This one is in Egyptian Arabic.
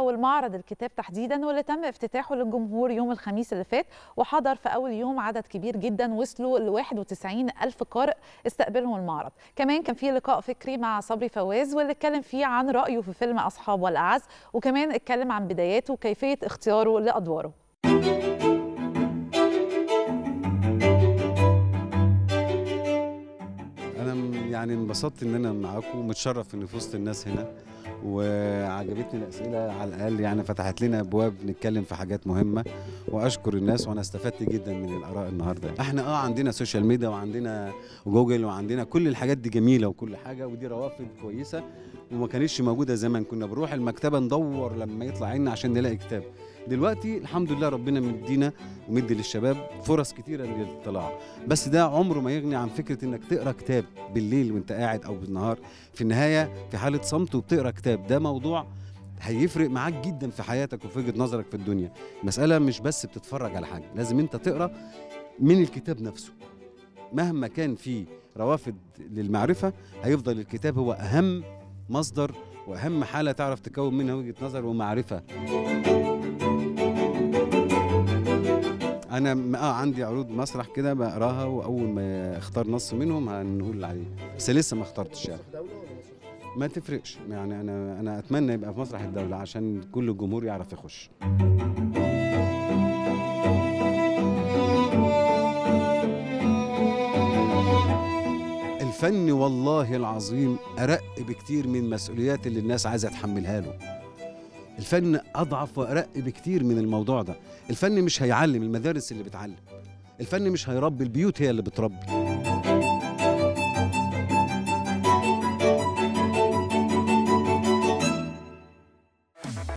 والمعرض الكتاب تحديدا واللي تم افتتاحه للجمهور يوم الخميس اللي فات وحضر في أول يوم عدد كبير جدا وصلوا ل 91 ألف قارئ استقبلهم المعرض كمان كان في لقاء فكري مع صبري فواز واللي اتكلم فيه عن رأيه في فيلم أصحاب والأعز وكمان اتكلم عن بداياته وكيفية اختياره لأدواره انا م- يعني انبسطت ان انا معاكم ومتشرف ان في وسط الناس هنا وعجبتني الاسئله على الاقل يعني فتحت لنا ابواب نتكلم في حاجات مهمه واشكر الناس وانا استفدت جدا من الاراء النهارده احنا اه عندنا سوشيال ميديا وعندنا جوجل وعندنا كل الحاجات دي جميله وكل حاجه ودي روافد كويسه وما كانتش موجوده زمان كنا بنروح المكتبه ندور لما يطلع عنا عشان نلاقي كتاب دلوقتي الحمد لله ربنا مدينا ومدي للشباب فرص كتيره للاطلاع بس ده عمره ما يغني عن فكره انك تقرا كتاب بالليل وانت قاعد او بالنهار في النهايه في حاله صمت وبتقرا كتاب ده موضوع هيفرق معاك جدا في حياتك وفي وجهه نظرك في الدنيا مساله مش بس بتتفرج على حاجه لازم انت تقرا من الكتاب نفسه مهما كان في روافد للمعرفه هيفضل الكتاب هو اهم مصدر واهم حاله تعرف تكون منها وجهه نظر ومعرفه انا م- اه عندي عروض مسرح كده بقراها واول ما اختار نص منهم هنقول عليه بس لسه ما اخترتش يعني ما تفرقش يعني انا انا اتمنى يبقى في مسرح الدوله عشان كل الجمهور يعرف يخش الفن والله العظيم ارق بكتير من المسؤوليات اللي الناس عايزه تحملها له الفن اضعف وارق بكتير من الموضوع ده الفن مش هيعلم المدارس اللي بتعلم الفن مش هيربي البيوت هي اللي بتربي